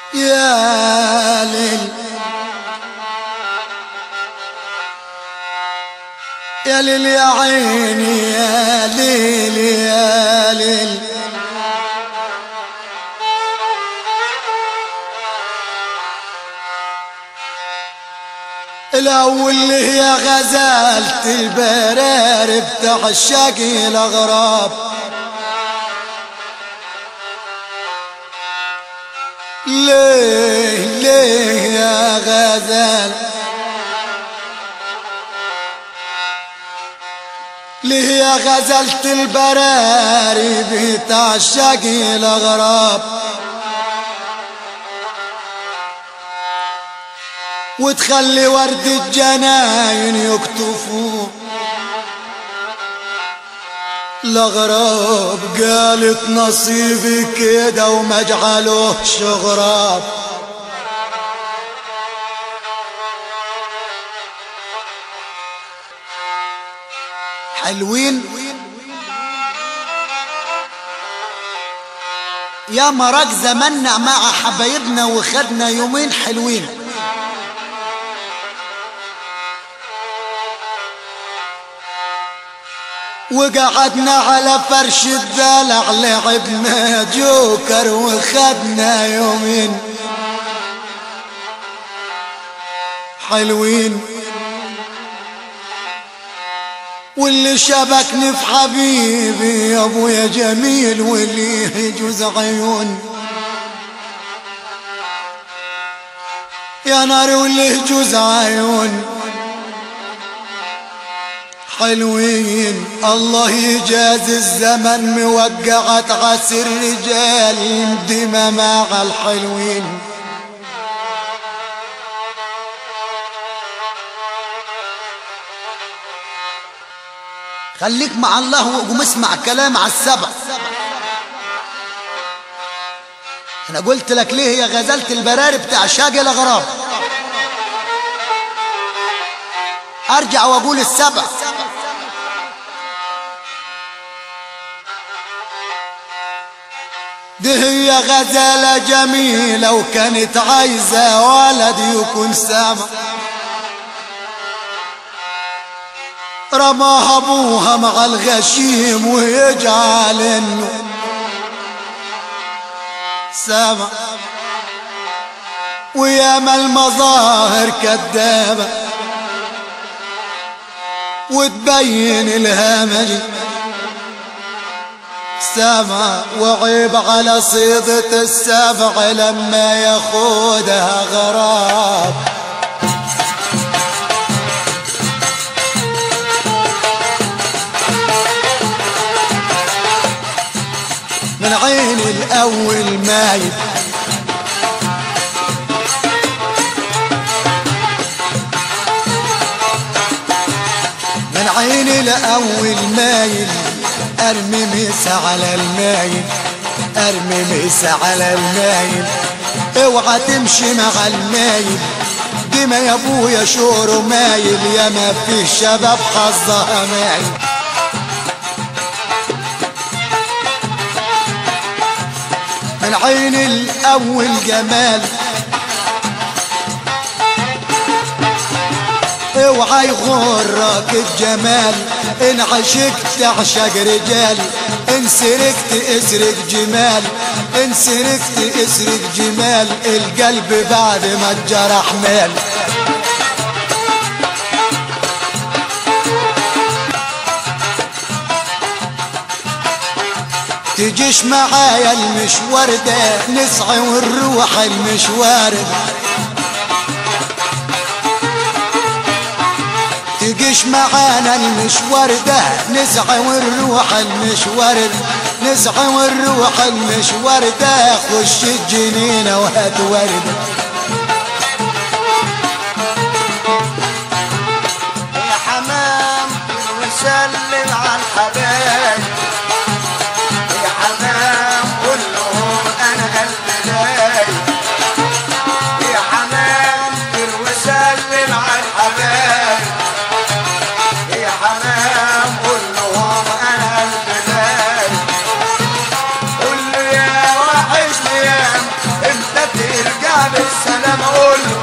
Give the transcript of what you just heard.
يا ليل يا ليل يا عيني يا ليل يا ليل الأول اللي هي غزالة البرار بتاع الشقي الأغراب ليه ليه يا غزال ليه يا غزلت البراري بتاع الشقي الأغراب وتخلي ورد الجناين يكتفوا الأغراب قالت نصيبي كده وما جعلوهش غراب حلوين يا مرق زمنا مع حبايبنا وخدنا يومين حلوين وقعدنا على فرش الدلع لعبنا جوكر وخدنا يومين حلوين واللي شبكني في حبيبي يا ابويا جميل واللي يجوز عيون يا نار واللي يجوز عيون حلوين الله يجازي الزمن موقعت عسر رجال دمى مع الحلوين خليك مع الله وقوم اسمع كلام على السبع انا قلت لك ليه يا غزلت البراري بتاع شاقي الاغراب ارجع واقول السبع دي هي غزالة جميلة وكانت عايزة ولد يكون سامع رماها ابوها مع الغشيم ويجعل انه سامع وياما المظاهر كذابة وتبين الهمج سامع وعيب على صيدة السبع لما ياخدها غراب من عين الأول مايل من عين الأول مايل أرمي ميس على المايل أرمي ميس على المايل اوعى تمشي مع المايل ديما يا ابويا شور مايل يا ما في شباب حظها مايل من عين الأول جمال اوعى يغرك الجمال ان عشقت اعشق رجال ان سرقت اسرق جمال ان سرقت اسرق جمال القلب بعد ما اتجرح مال تجيش معايا المشوار ده نسعى ونروح المشوار تجيش معانا المشوار ده نسعى ونروح المشوار نسعى ونروح المشوار ده خش الجنينة وهات ورد يا حمام وسلم على الحبايب يا حمام قول لهم انا قلبي دايب يا حمام وسلم على الحبايب يا حمام قول لهم انا قلبي دايب قول له يا وحشني يا امتى ترجع بالسلام قول له